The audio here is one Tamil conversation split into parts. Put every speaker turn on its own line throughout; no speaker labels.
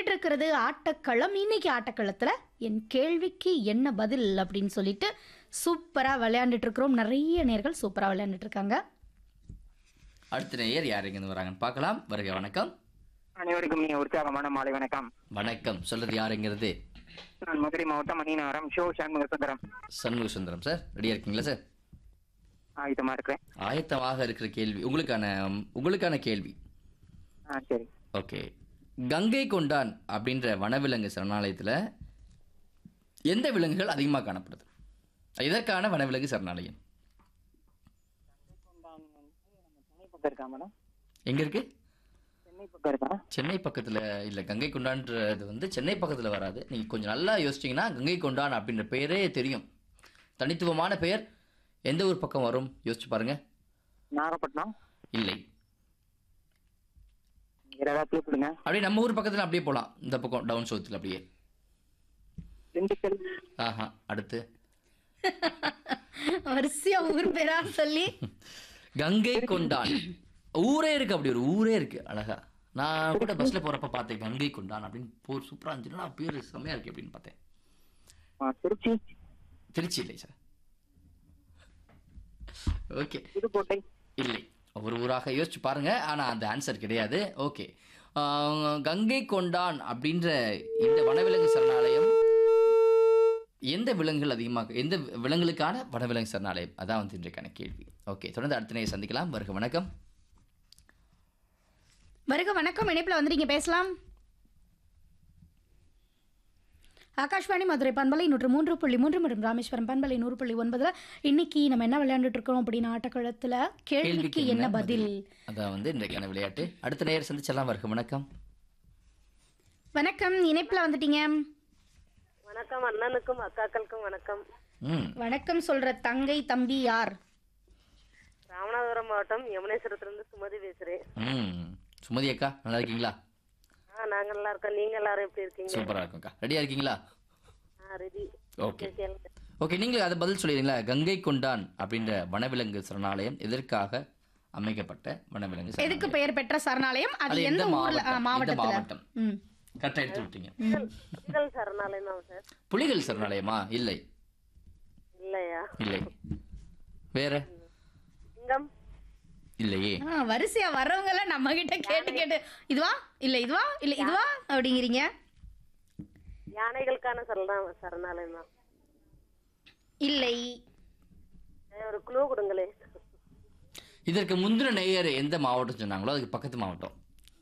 போயிட்டு இருக்கிறது ஆட்டக்களம் இன்னைக்கு ஆட்டக்களத்துல என் கேள்விக்கு என்ன பதில் அப்படின்னு சொல்லிட்டு சூப்பரா விளையாண்டுட்டு இருக்கிறோம் நிறைய நேர்கள் சூப்பரா விளையாண்டுட்டு இருக்காங்க
அடுத்த நேயர் யார் இருந்து வராங்கன்னு பார்க்கலாம் வருக வணக்கம்
அனைவருக்கும் இனிய உற்சாகமான மாலை வணக்கம்
வணக்கம் சொல்றது யாருங்கிறது
நான் மதுரை மாவட்டம் மணிநகரம் ஷோ சண்முக சுந்தரம்
சண்முக சுந்தரம் சார் ரெடியா இருக்கீங்களா சார்
ஆயுதமா இருக்கிறேன்
ஆயத்தமாக இருக்கிற கேள்வி உங்களுக்கான உங்களுக்கான கேள்வி
ஆ சரி
ஓகே கங்கை கொண்டான் அப்படின்ற வனவிலங்கு சரணாலயத்தில் எந்த விலங்குகள் அதிகமாக காணப்படுது இதற்கான வனவிலங்கு சரணாலயம்
சென்னை பக்கம் இருக்கா மேடம்
எங்க இருக்கு
சென்னை பக்கம் இருக்கா
சென்னை பக்கத்தில் இல்லை கங்கை கொண்டான்றது வந்து சென்னை பக்கத்தில் வராது நீங்கள் கொஞ்சம் நல்லா யோசிச்சிங்கன்னா கங்கை கொண்டான் அப்படின்ற பெயரே தெரியும் தனித்துவமான பெயர் எந்த ஊர் பக்கம் வரும் யோசிச்சு பாருங்க
நாகப்பட்டினம்
இல்லை
வேற ஏதாவது கூப்பிடுங்க
அப்படியே நம்ம ஊர் பக்கத்தில் அப்படியே போகலாம் இந்த பக்கம் டவுன் சவுத்தில் அப்படியே
திண்டுக்கல்
ஆஹா அடுத்து
வரிசையா ஊர் பேரா சொல்லி
கங்கை கொண்டான் ஊரே இருக்கு அப்படி ஒரு ஊரே இருக்கு அழகா நான் கூட பஸ்ல போறப்ப பார்த்தேன் கங்கை கொண்டான் அப்படின்னு போர் சூப்பரா இருந்துச்சுன்னா பேர் செம்மையா இருக்கு அப்படின்னு பார்த்தேன்
ஆ, திருச்சி
திருச்சி இல்லை சார் ஓகே
புதுக்கோட்டை
இல்லை ஒரு ஊராக யோசிச்சு பாருங்க ஆனா அந்த ஆன்சர் கிடையாது ஓகே கங்கை கொண்டான் அப்படின்ற இந்த வனவிலங்கு சரணாலயம் எந்த விலங்குகள் அதிகமாக எந்த விலங்குகளுக்கான வனவிலங்கு சரணாலயம் அதான் வந்து இன்றைக்கான கேள்வி ஓகே தொடர்ந்து அடுத்த நேரம் சந்திக்கலாம் வருக வணக்கம்
வருக வணக்கம் இணைப்புல வந்து நீங்க பேசலாம் ஆகாஷ்வாணி மதுரை பண்பலை நூற்று மூன்று புள்ளி மூன்று மற்றும் ராமேஸ்வரம் பண்பலை நூறு புள்ளி ஒன்பதுல இன்னைக்கு நம்ம என்ன விளையாண்டுட்டு இருக்கோம் அப்படின்னு ஆட்டக்களத்துல கேள்விக்கு என்ன பதில்
அதான் வந்து இன்றைக்கான விளையாட்டு அடுத்த நேரம் சந்திச்சலாம் வருக வணக்கம்
வணக்கம் இணைப்புல வந்துட்டீங்க
வணக்கம் அண்ணனுக்கும் அக்காக்களுக்கும் வணக்கம்
ம்
வணக்கம் சொல்ற தங்கை தம்பி யார்
ராமநாதபுரம் மாவட்டம் யமுனேஸ்வரத்திலிருந்து சுமதி பேசுறேன்
ம் சுமதி அக்கா நல்லா இருக்கீங்களா
ஆ நாங்க நல்லா இருக்கோம் நீங்க எல்லாரும் எப்படி இருக்கீங்க
சூப்பரா இருக்கும்க்கா ரெடியா இருக்கீங்களா
ஆ ரெடி
ஓகே ஓகே நீங்களும் அதை பதில் சொல்லிடுறீங்களா கங்கை கொண்டான் அப்படின்ற வனவிலங்கு சரணாலயம் எதற்காக அமைக்கப்பட்ட வனவிலங்கு
எதுக்கு
சரணாலயம்
பெயர் பெற்ற சரணாலயம் அது
அது
எந்த
எந்த
ஊர்ல ஆ,
மாவட்டம்? எந்த
மாவட்டத்துல
மாவட்டம்?
ம்.
கரெக்டாக எடுத்து விட்டீங்க
புலிகள் சரணாலயம் தான் சார்
புலிகள் சரணாலயமா இல்லை
இல்லையா
இல்லை வேற
சிங்கம்
இல்லையே
ஆ, வரிசையா வர்றவங்க எல்லாம் நம்ம கிட்ட கேட்டு கேட்டு இதுவா இல்ல இதுவா இல்ல இதுவா அப்படிங்கிறீங்க
யானைகளுக்கான சரணா சரணாலயம் தான்
இல்லை
ஏ, ஒரு குழு கொடுங்களே
இதற்கு முந்தின நேயர் எந்த மாவட்டம் சொன்னாங்களோ அதுக்கு பக்கத்து மாவட்டம்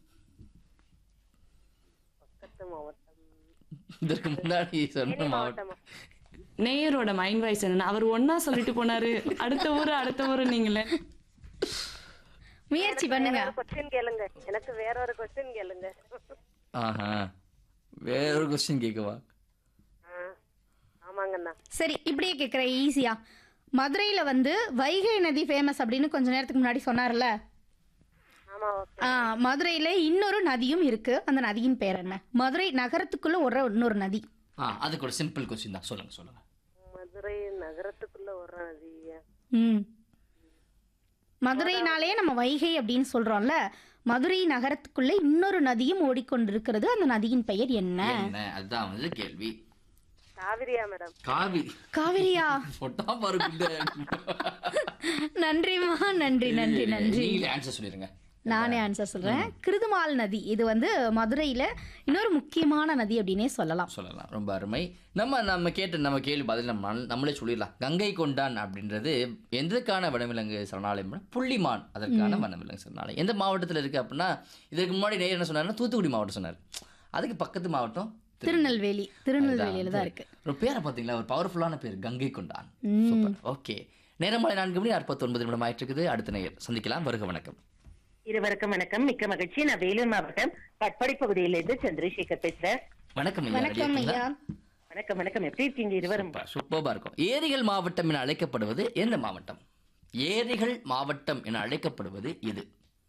பக்கத்து மாவட்டம்
இதற்கு முன்னாடி சொன்ன
தேனி
மாவட்டம்
மாவட்டமா
நேயரோட மைண்ட் வாய்ஸ் என்னன்னா அவர் ஒன்னா சொல்லிட்டு போனாரு அடுத்த ஊரு அடுத்த ஊரு நீங்களே
முயற்சி பண்ணுங்க
வேற கொஸ்டின் கேளுங்க எனக்கு வேற ஒரு கொஸ்டின் கேளுங்க
ஆஹா வேற ஒரு கொஸ்டின் கேட்கவா
ஆ, ஆமாங்கண்ணா
சரி இப்படியே கேட்குறேன் ஈஸியா மதுரையில வந்து வைகை நதி ஃபேமஸ் அப்படின்னு கொஞ்ச நேரத்துக்கு முன்னாடி சொன்னார்ல
ஆமா ஓகே
ஆ, மதுரையில இன்னொரு நதியும் இருக்கு அந்த நதியின் பேர் என்ன மதுரை நகரத்துக்குள்ள ஒரு இன்னொரு நதி
ஆ அதுக்கு ஒரு சிம்பிள் கொஸ்டின் தான் சொல்லுங்க சொல்லுங்க
மதுரை நகரத்துக்குள்ள ஒரு நதியா
ம் மதுரைனாலே நம்ம வைகை அப்படின்னு சொல்றோம்ல மதுரை நகரத்துக்குள்ள இன்னொரு நதியும் ஓடிக்கொண்டிருக்கிறது அந்த நதியின் பெயர் என்ன
என்ன அதுதான் வந்து கேள்வி
காவிரியா மேடம்
காவி
காவிரியா
பொட்டா பாருங்க
நன்றிமா நன்றி நன்றி நன்றி
நீங்களே ஆன்சர் சொல்லிருங்க
நானே ஆன்சர் சொல்றேன் கிருதுமால் நதி இது வந்து மதுரையில இன்னொரு முக்கியமான நதி அப்படின்னே சொல்லலாம்
சொல்லலாம் ரொம்ப அருமை நம்ம நம்ம கேட்ட நம்ம கேள்வி பதில் நம்ம நம்மளே சொல்லிடலாம் கங்கை கொண்டான் அப்படின்றது எதற்கான வனவிலங்கு சரணாலயம் புள்ளிமான் அதற்கான வனவிலங்கு சரணாலயம் எந்த மாவட்டத்தில் இருக்கு அப்படின்னா இதுக்கு முன்னாடி நேர் என்ன சொன்னாருன்னா தூத்துக்குடி மாவட்டம் சொன்னார் அதுக்கு பக்கத்து மாவட்டம்
திருநெல்வேலி திருநெல்வேலியில தான் இருக்கு
ஒரு பேரை பார்த்தீங்களா ஒரு பவர்ஃபுல்லான பேர் கங்கை கொண்டான் சூப்பர் ஓகே நேரம் மாலை நான்கு மணி அறுபத்தொன்பது நிமிடம் ஆயிட்டு இருக்குது அடுத்த நேயர் சந்திக்கலாம் வருக வணக்கம்
இருவருக்கும் வணக்கம் மிக்க மகிழ்ச்சி நான் வேலூர் மாவட்டம் பட்பாடி பகுதியிலிருந்து சந்திரசேகர் பேசுறேன்
வணக்கம் ஐயா ready
வணக்கம்
இருக்கீங்களா?
ஐயா
வணக்கம் வணக்கம் எப்படி இருக்கீங்க இருவரும்
சூப்பர்பா இருக்கும் ஏரிகள் மாவட்டம் என அழைக்கப்படுவது எந்த மாவட்டம் ஏரிகள் மாவட்டம் என அழைக்கப்படுவது இது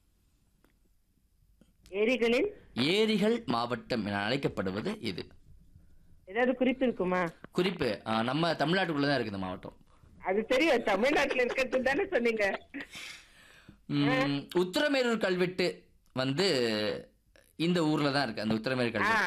ஏரிகளில்
ஏரிகள் மாவட்டம் என அழைக்கப்படுவது இது
ஏதாவது குறிப்பு இருக்குமா
குறிப்பு ஆ, நம்ம தமிழ்நாட்டுக்குள்ள தான் இருக்கு இந்த மாவட்டம்
அது தெரியும் தமிழ்நாட்டுல இருக்கிறது தானே சொன்னீங்க
ம், உத்திரமேரூர் கல்வெட்டு வந்து இந்த ஊர்ல தான் இருக்கு அந்த உத்திரமேரூர் கல்வெட்டு